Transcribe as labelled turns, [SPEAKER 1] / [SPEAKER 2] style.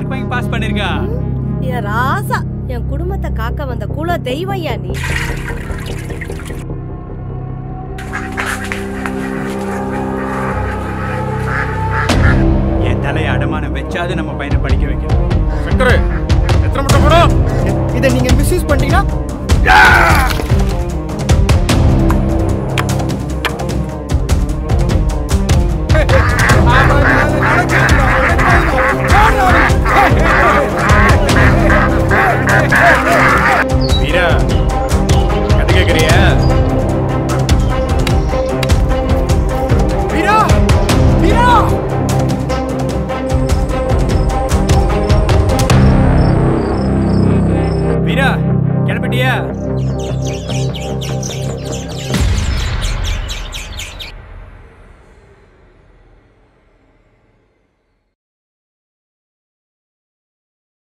[SPEAKER 1] mark வாங்கி pass பண்ணிருக்கா
[SPEAKER 2] என் ராசா என் குடும்பத்தை காக்க வந்த குல தெய்வம்யா நீ
[SPEAKER 1] என் தலையை அடமானம் வச்சாது நம்ம பையனை படிக்க வைக்கணும்
[SPEAKER 3] சங்கரு எத்தனை முட்டை போடும்
[SPEAKER 4] இதை நீங்க மிஸ்யூஸ் பண்ணீங்கன்னா
[SPEAKER 3] வீரா கதை கேட்குறியா
[SPEAKER 4] வீரா வீரா
[SPEAKER 1] வீரா கிளம்பிட்டியா